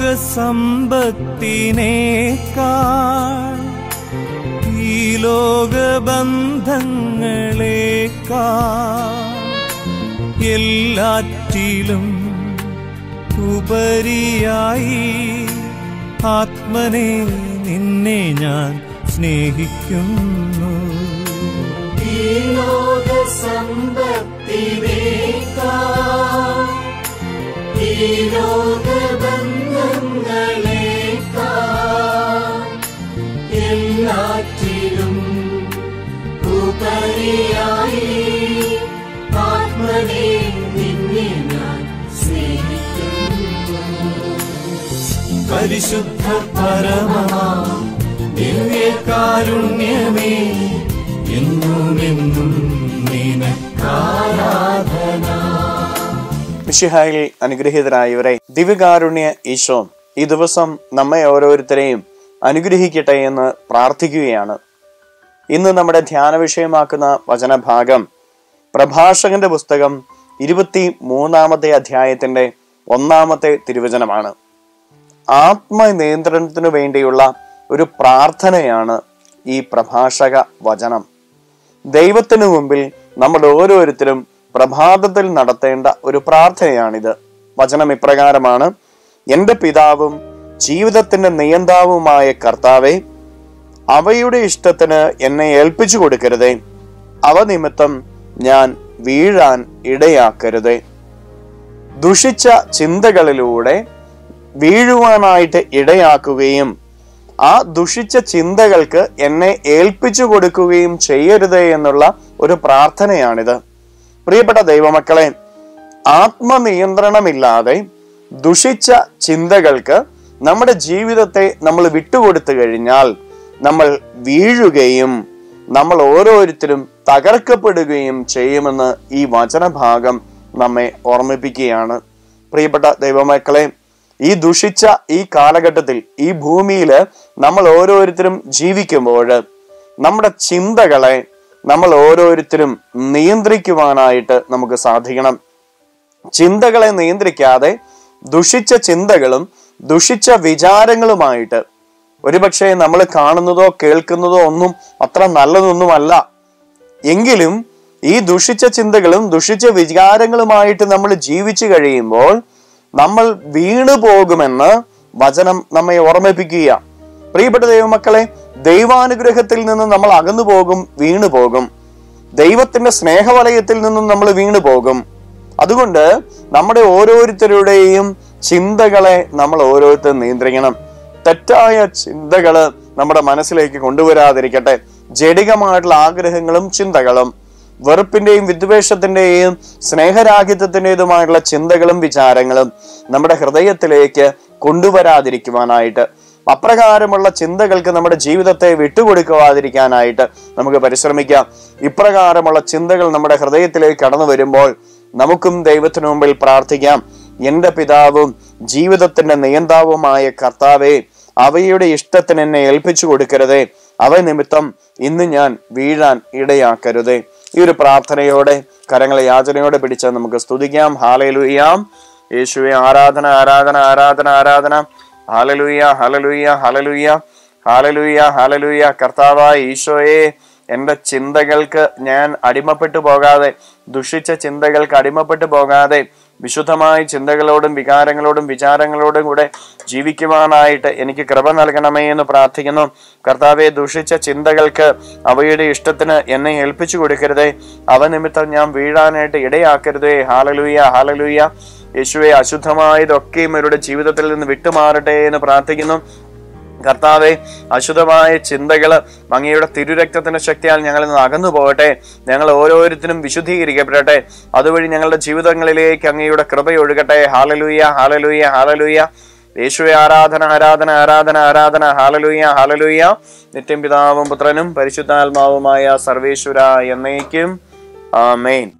ലോകസമ്പത്തിനേക്കാൾ ഈ ലോകബന്ധങ്ങളേക്കാൾ എല്ലാറ്റിലും ഉപരിയായി ആത്മനെ നിന്നെ ഞാൻ സ്നേഹിക്കുന്നു ഈ ലോകസമ്പത്തിനേക്കാൾ ഈ ലോകബന്ധങ്ങളേക്കാൾ എല്ലാറ്റിലും ഉപരിയായി ആത്മനെ നിന്നെ ഞാൻ സ്നേഹിക്കുന്നു പരിശുദ്ധ പരമമാ ദിവ്യകാരുണ്യമേ എന്നുമെന്നും നിനക്കാരാധന മിഷിഹായിൽ അനുഗ്രഹീതരായവരെ ദിവ്യകാരുണ്യ ഈശോ ഈ ദിവസം നമ്മെ ഓരോരുത്തരെയും അനുഗ്രഹിക്കട്ടെ എന്ന് പ്രാർത്ഥിക്കുകയാണ് ഇന്ന് നമ്മുടെ ധ്യാന വിഷയമാക്കുന്ന വചനഭാഗം പ്രഭാഷകന്റെ പുസ്തകം ഇരുപത്തി മൂന്നാമത്തെ അധ്യായത്തിന്റെ ഒന്നാമത്തെ തിരുവചനമാണ് ആത്മനിയന്ത്രണത്തിനു വേണ്ടിയുള്ള ഒരു പ്രാർത്ഥനയാണ് ഈ പ്രഭാഷക വചനം ദൈവത്തിനു മുമ്പിൽ നമ്മൾ ഓരോരുത്തരും പ്രഭാതത്തിൽ നടത്തേണ്ട ഒരു പ്രാർത്ഥനയാണിത് വചനം ഇപ്രകാരമാണ് എന്റെ പിതാവും ജീവിതത്തിന്റെ നിയന്താവുമായ കർത്താവെ അവയുടെ ഇഷ്ടത്തിന് എന്നെ ഏൽപ്പിച്ചു കൊടുക്കരുതേ അവ നിമിത്തം ഞാൻ വീഴാൻ ഇടയാക്കരുതേ ദുഷിച്ച ചിന്തകളിലൂടെ വീഴുവാനായിട്ട് ഇടയാക്കുകയും ആ ദുഷിച്ച ചിന്തകൾക്ക് എന്നെ ഏൽപ്പിച്ചു കൊടുക്കുകയും ചെയ്യരുത് എന്നുള്ള ഒരു പ്രാർത്ഥനയാണിത് പ്രിയപ്പെട്ട ദൈവമക്കളെ ആത്മനിയന്ത്രണമില്ലാതെ ദുഷിച്ച ചിന്തകൾക്ക് നമ്മുടെ ജീവിതത്തെ നമ്മൾ വിട്ടുകൊടുത്തു കഴിഞ്ഞാൽ നമ്മൾ വീഴുകയും നമ്മൾ ഓരോരുത്തരും തകർക്കപ്പെടുകയും ചെയ്യുമെന്ന് ഈ വചനഭാഗം നമ്മെ ഓർമ്മിപ്പിക്കുകയാണ് പ്രിയപ്പെട്ട ദൈവമക്കളെ ഈ ദുഷിച്ച ഈ കാലഘട്ടത്തിൽ ഈ ഭൂമിയിൽ നമ്മൾ ഓരോരുത്തരും ജീവിക്കുമ്പോൾ നമ്മുടെ ചിന്തകളെ നമ്മൾ ഓരോരുത്തരും നിയന്ത്രിക്കുവാനായിട്ട് നമുക്ക് സാധിക്കണം ചിന്തകളെ നിയന്ത്രിക്കാതെ ദുഷിച്ച ചിന്തകളും ദുഷിച്ച വിചാരങ്ങളുമായിട്ട് ഒരുപക്ഷെ നമ്മൾ കാണുന്നതോ കേൾക്കുന്നതോ ഒന്നും അത്ര നല്ലതൊന്നുമല്ല എങ്കിലും ഈ ദുഷിച്ച ചിന്തകളും ദുഷിച്ച വിചാരങ്ങളുമായിട്ട് നമ്മൾ ജീവിച്ചു കഴിയുമ്പോൾ നമ്മൾ വീണു പോകുമെന്ന് വചനം നമ്മെ ഓർമ്മിപ്പിക്കുക പ്രിയപ്പെട്ട ദൈവമക്കളെ ദൈവാനുഗ്രഹത്തിൽ നിന്ന് നമ്മൾ അകന്നു പോകും വീണു പോകും ദൈവത്തിന്റെ സ്നേഹവലയത്തിൽ നിന്നും നമ്മൾ വീണു പോകും അതുകൊണ്ട് നമ്മുടെ ഓരോരുത്തരുടെയും ചിന്തകളെ നമ്മൾ ഓരോരുത്തരും നിയന്ത്രിക്കണം തെറ്റായ ചിന്തകള് നമ്മുടെ മനസ്സിലേക്ക് കൊണ്ടുവരാതിരിക്കട്ടെ ജഡികമായിട്ടുള്ള ആഗ്രഹങ്ങളും ചിന്തകളും വെറുപ്പിന്റെയും വിദ്വേഷത്തിന്റെയും സ്നേഹരാഹിത്യത്തിൻ്റെതുമായിട്ടുള്ള ചിന്തകളും വിചാരങ്ങളും നമ്മുടെ ഹൃദയത്തിലേക്ക് കൊണ്ടുവരാതിരിക്കുവാനായിട്ട് അപ്രകാരമുള്ള ചിന്തകൾക്ക് നമ്മുടെ ജീവിതത്തെ വിട്ടുകൊടുക്കുവാതിരിക്കാനായിട്ട് നമുക്ക് പരിശ്രമിക്കാം ഇപ്രകാരമുള്ള ചിന്തകൾ നമ്മുടെ ഹൃദയത്തിലേക്ക് കടന്നു വരുമ്പോൾ നമുക്കും ദൈവത്തിനു മുമ്പിൽ പ്രാർത്ഥിക്കാം എന്റെ പിതാവും ജീവിതത്തിന്റെ നിയന്താവുമായ കർത്താവെ അവയുടെ ഇഷ്ടത്തിന് എന്നെ ഏൽപ്പിച്ചു കൊടുക്കരുതേ അവ നിമിത്തം ഇന്ന് ഞാൻ വീഴാൻ ഇടയാക്കരുതേ ഈ ഒരു പ്രാർത്ഥനയോടെ കരങ്ങളെ യാചനയോടെ പിടിച്ച് നമുക്ക് സ്തുതിക്കാം ഹാലലുയ്യാം യേശുവെ ആരാധന ആരാധന ആരാധന ആരാധന ഹാലലുയ്യ ഹലലുയ്യ ഹലലുയ്യ ഹാലലുയ്യ ഹാലലുയ്യ കർത്താവായ ഈശോയെ എന്റെ ചിന്തകൾക്ക് ഞാൻ അടിമപ്പെട്ടു പോകാതെ ദുഷിച്ച ചിന്തകൾക്ക് അടിമപ്പെട്ടു പോകാതെ വിശുദ്ധമായ ചിന്തകളോടും വികാരങ്ങളോടും വിചാരങ്ങളോടും കൂടെ ജീവിക്കുവാനായിട്ട് എനിക്ക് കൃപ നൽകണമേ എന്ന് പ്രാർത്ഥിക്കുന്നു കർത്താവെ ദുഷിച്ച ചിന്തകൾക്ക് അവയുടെ ഇഷ്ടത്തിന് എന്നെ ഏൽപ്പിച്ചു കൊടുക്കരുതേ അവ നിമിത്തം ഞാൻ വീഴാനായിട്ട് ഇടയാക്കരുതേ ഹാലലുയ്യ ഹാലലുയ്യ യേശുവെ അശുദ്ധമായതൊക്കെയും ഇവരുടെ ജീവിതത്തിൽ നിന്ന് വിട്ടുമാറട്ടെ എന്ന് പ്രാർത്ഥിക്കുന്നു കർത്താവെ അശുദ്ധമായ ചിന്തകള് അങ്ങയുടെ തിരുരക്തത്തിന്റെ ശക്തിയാൽ ഞങ്ങളിൽ നിന്ന് അകന്നു പോകട്ടെ ഞങ്ങൾ ഓരോരുത്തരും വിശുദ്ധീകരിക്കപ്പെടട്ടെ അതുവഴി ഞങ്ങളുടെ ജീവിതങ്ങളിലേക്ക് അങ്ങയുടെ കൃപയൊഴുകട്ടെ ഹാലലൂയ ഹാലലൂയ ഹാലലൂയ യേശുവെ ആരാധന ആരാധന ആരാധന ആരാധന ഹാലലൂയ ഹാലലൂയ നിത്യം പിതാവും പുത്രനും പരിശുദ്ധാത്മാവുമായ സർവേശ്വര എന്നേക്കും ആമേൻ